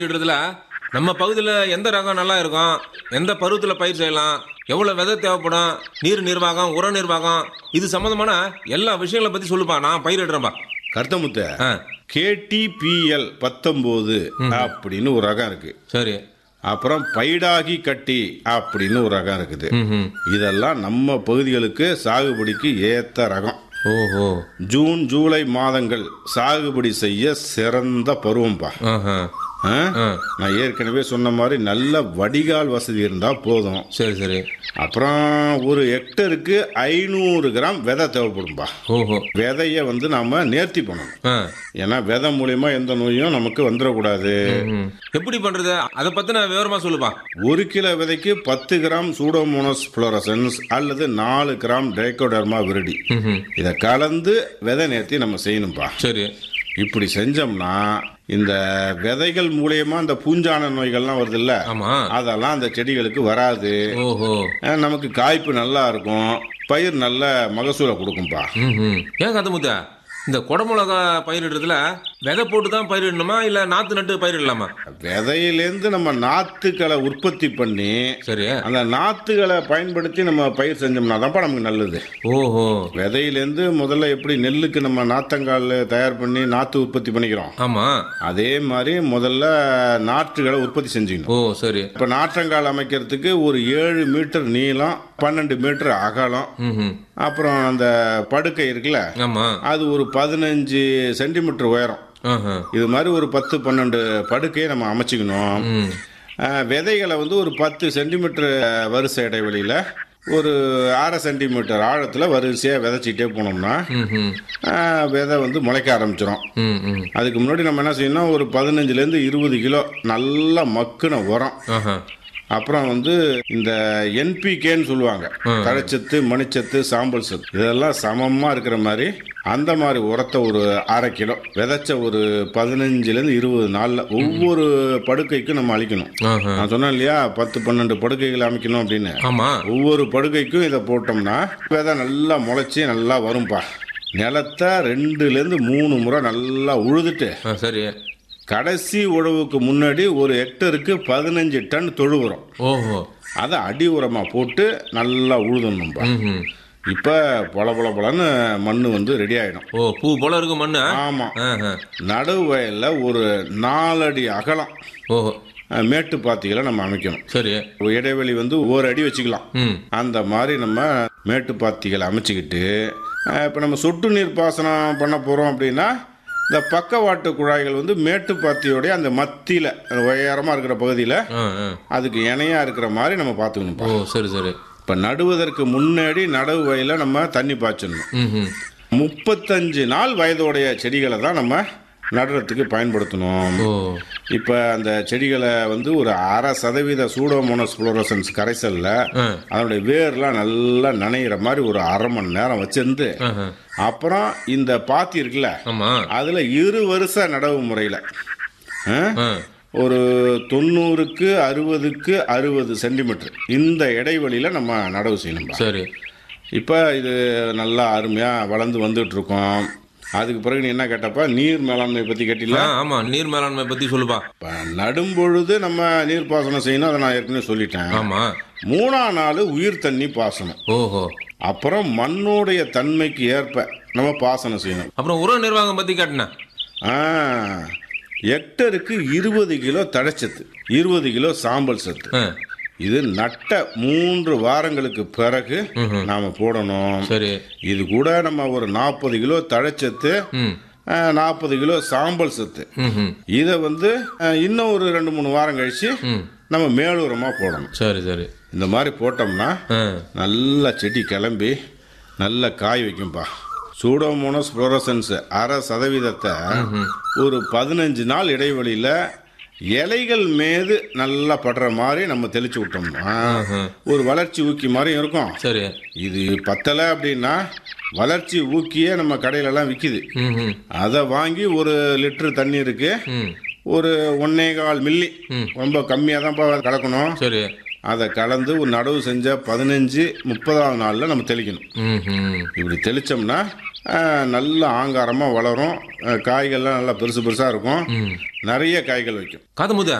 இடத்துல நம்ம பகுதியில் எந்த ரகம் நல்லா இருக்கும் எந்த பருவத்தில் பயிர் செய்யலாம் எவ்வளோ விதை தேவைப்படும் நீர் நிர்வாகம் உர நிர்வாகம் இது சம்மந்தமான எல்லா விஷயங்களை பற்றி சொல்லுப்பா நான் பயிரிடுறேன்பா கருத்தமுத்த ஆ கேடிபிஎல் பத்தொம்போது அப்படின்னு ஒரு ரகம் இருக்கு சரி அப்புறம் பைடாகி கட்டி அப்படின்னு ஒரு ரகம் இருக்குது ம் ம் இதெல்லாம் நம்ம பகுதிகளுக்கு சாகுபடிக்கு ஏத்த ரகம் ஓஹோ ஜூன் ஜூலை மாதங்கள் சாகுபடி செய்ய சிறந்த பருவம்பா ஆஹா ஆ? ஆ நான் ஏற்கனவே சொன்ன மாதிரி நல்ல வடிகால் வசதி இருந்தா போதும் சரி சரி அப்புறம் ஒரு ஹெக்டருக்கு ஐநூறு கிராம் விதை தேவைப்படும்பா ஓஹோ விதைய வந்து நாம நேர்த்தி பண்ணணும் ஆ ஏன்னா விதை மூலியமா எந்த நோயும் நமக்கு வந்துடக்கூடாது ம். எப்படி பண்றது அதை பத்தின விவரமா சொல்லுப்பா ஒரு கிலோ விதைக்கு பத்து கிராம் சூடோமோனஸ் புளோரசன்ஸ் அல்லது நாலு கிராம் ட்ரைகோடர்மா விருடி ம்ஹும். இதை கலந்து விதை நேர்த்தி நம்ம செய்யணும்பா சரி இப்படி செஞ்சோம்னா இந்த விதைகள் மூலியமா இந்த பூஞ்சான நோய்கள்லாம் வருது இல்ல ஆமா அதெல்லாம் அந்த செடிகளுக்கு வராது ஓஹோ அஹ் நமக்கு காய்ப்பு நல்லா இருக்கும் பயிர் நல்ல மகசூலை கொடுக்கும்பா ம் ஏன் கத்தமுத்த இந்த குடமிளகா பயிரிடுறதுல விதை போட்டு தான் பயிரிடணுமா இல்ல நாத்து நட்டு பயிரிடலாமா விதையிலேருந்து நம்ம நாத்துக்களை உற்பத்தி பண்ணி சரி அந்த நாத்துகளை பயன்படுத்தி நம்ம பயிர் செஞ்சோம்னா தான்ப்பா நமக்கு நல்லது ஓஹோ விதையிலேருந்து முதல்ல எப்படி நெல்லுக்கு நம்ம நாத்தங்கால் தயார் பண்ணி நாற்று உற்பத்தி பண்ணிக்கிறோம் ஆமா அதே மாதிரி முதல்ல நாற்றுகளை உற்பத்தி செஞ்சுக்கணும் ஓ சரி இப்போ நாற்றங்கால் அமைக்கிறதுக்கு ஒரு ஏழு மீட்டர் நீளம் பன்னெண்டு மீட்டர் அகலம் ம் அப்புறம் அந்த படுக்கை இருக்குல்ல ஆமா அது ஒரு பதினஞ்சு சென்டிமீட்டர் உயரம் ஆஹா. இது மாதிரி ஒரு பத்து பன்னெண்டு படுக்கையை நம்ம அமைச்சிக்கணும் ம் அஹ், விதைகளை வந்து ஒரு பத்து சென்டிமீட்டர் வரிசை இடைவெளியில் ஒரு அரை சென்டிமீட்டர் ஆழத்தில் வரிசையாக விதைச்சிக்கிட்டே போனோம்னா ம்ஹும். அஹ், விதை வந்து முளைக்க ஆரம்பிச்சிடும் ம் ம் அதுக்கு முன்னாடி நம்ம என்ன செய்யணும் ஒரு பதினஞ்சுலேருந்து இருபது கிலோ நல்ல மக்குன உரம் ஆஹா அப்புறம் வந்து இந்த என்பிகேன்னு சொல்லுவாங்க தழைச்சத்து மணிச்சத்து சாம்பல் சத்து இதெல்லாம் சமமா இருக்கிற மாதிரி அந்த மாதிரி உரத்தை ஒரு அரை கிலோ விதைச்ச ஒரு பதினஞ்சுலேருந்து இருபது நாளில் ஒவ்வொரு படுக்கைக்கும் நம்ம அழிக்கணும் ஆஹா நான் சொன்னேன் இல்லையா பத்து பன்னெண்டு படுக்கைகள் அமைக்கணும் அப்படின்னு ஆமா ஒவ்வொரு படுக்கைக்கும் இதை போட்டோம்னா விதை நல்லா முளைச்சி நல்லா வரும்பா நிலத்தை ரெண்டுலேருந்து மூணு முறை நல்லா உழுதுட்டு ஆ, சரி கடைசி உழவுக்கு முன்னாடி ஒரு ஹெக்டருக்கு பதினஞ்சு டன் தொழு உரம் ஓஹோ அதை அடி உரமாக போட்டு நல்லா உழுதணும்பா ம்ஹும். இப்போ பொல பொல பொலன்னு மண் வந்து ரெடி ஆகிடும் ஓ பூ போல இருக்கு மண்ணு ஆமாம் ஆஹா. நடுவு வயலில் ஒரு நாலடி அகலம் ஓஹோ அஹ், மேட்டு பாத்திகளை நம்ம அமைக்கணும் சரி ஒரு இடைவெளி வந்து ஒரு அடி வச்சுக்கலாம் ம் அந்த மாதிரி நம்ம மேட்டு பாத்திகளை அமைச்சுக்கிட்டு இப்போ நம்ம சொட்டு நீர் பாசனம் பண்ண போகிறோம் அப்படின்னா இந்த பக்கவாட்டு குழாய்கள் வந்து மேட்டு பாத்தியோடைய அந்த மத்தியில் உயரமாக இருக்கிற பகுதியில் ஆ ஆ அதுக்கு இணையாக இருக்கிற மாதிரி நம்ம பார்த்துக்கணும்ப்பா ஓ சரி சரி இப்போ நடுவதற்கு முன்னாடி நடவு வயல நம்ம தண்ணி பாய்ச்சணும் ம் முப்பத்தஞ்சு நாள் வயதுடைய செடிகளை தான் நம்ம நடுறதுக்கு பயன்படுத்தணும் ஓ இப்போ அந்த செடிகளை வந்து ஒரு அரை சதவீத சூடோமோனஸ் புளோரசன்ஸ் கரைசலில் ஆ அதனுடைய வேர்லாம் நல்லா நனையிற மாதிரி ஒரு அரை மணி நேரம் வச்சிருந்து ஆஹா. அப்புறம் இந்த பாத்தி இருக்குல்ல ஆமா அதில் இரு வருஷ நடவு முறையில் ஆ ஒரு தொண்ணூறுக்கு அறுபதுக்கு அறுபது சென்டிமீட்டர் இந்த இடைவெளியில் நம்ம நடவு செய்யணும்பா சரி இப்போ இது நல்லா அருமையாக வளர்ந்து வந்துட்டு இருக்கோம் அதுக்கு பிறகு நீ என்ன கேட்டப்ப நீர் மேலாண்மை பற்றி கேட்டில ஆ ஆமா நீர் மேலாண்மை பத்தி சொல்லுப்பா இப்போ நடும் பொழுது நம்ம நீர் பாசனம் செய்யணும் அதை நான் ஏற்கனவே சொல்லிட்டேன் ஆமா மூணாம் நாள் உயிர் தண்ணி பாசனம் ஓஹோ அப்புறம் மண்ணுடைய தன்மைக்கு ஏற்ப நம்ம பாசனம் செய்யணும் அப்புறம் உர நிர்வாகம் பத்தி கேட்டனா ஆ ஹெக்டருக்கு இருபது கிலோ தழைச்சத்து இருபது கிலோ சாம்பல் சத்து ஆ இது நட்ட மூன்று வாரங்களுக்கு பிறகு நாம போடணும் சரி இது கூட நம்ம ஒரு நாற்பது கிலோ தழைச்சத்து ம் நாற்பது கிலோ சாம்பல் சத்து ம் இதை வந்து அஹ், இன்னும் ஒரு ரெண்டு மூணு வாரம் கழிச்சு ம் நம்ம மேலுரமாக போடணும் சரி சரி இந்த மாதிரி போட்டோம்னா ஆ நல்ல செடி கிளம்பி நல்ல காய் வைக்கும்பா சூடோமோனஸ் புளோரசன்ஸ் அரை சதவீதத்தை ஒரு பதினஞ்சு நாள் இடைவெளியில் இலைகள் மீது நல்லா படுற மாதிரி நம்ம தெளிச்சு விட்டோம்னா ஒரு வளர்ச்சி ஊக்கி மாதிரி இருக்கும் சரி இது பத்தலை அப்படின்னா வளர்ச்சி ஊக்கியே நம்ம கடையிலலாம் விற்கிது ம் ம் அதை வாங்கி ஒரு லிட்டர் தண்ணீருக்கு ம் ஒரு ஒன்னே கால் மில்லி ரொம்ப கம்மியாக தான் கலக்கணும் சரி அதை கலந்து ஒரு நடவு செஞ்ச பதினஞ்சு முப்பதாவது நாளில் நம்ம தெளிக்கணும் ம் ம் இப்படி தெளிச்சோம்னா அஹ், நல்ல ஆங்காரமாக வளரும் அஹ், காய்கள்லாம் நல்லா பெருசு பெருசாக இருக்கும் நிறைய காய்கள் வைக்கும் காதமுது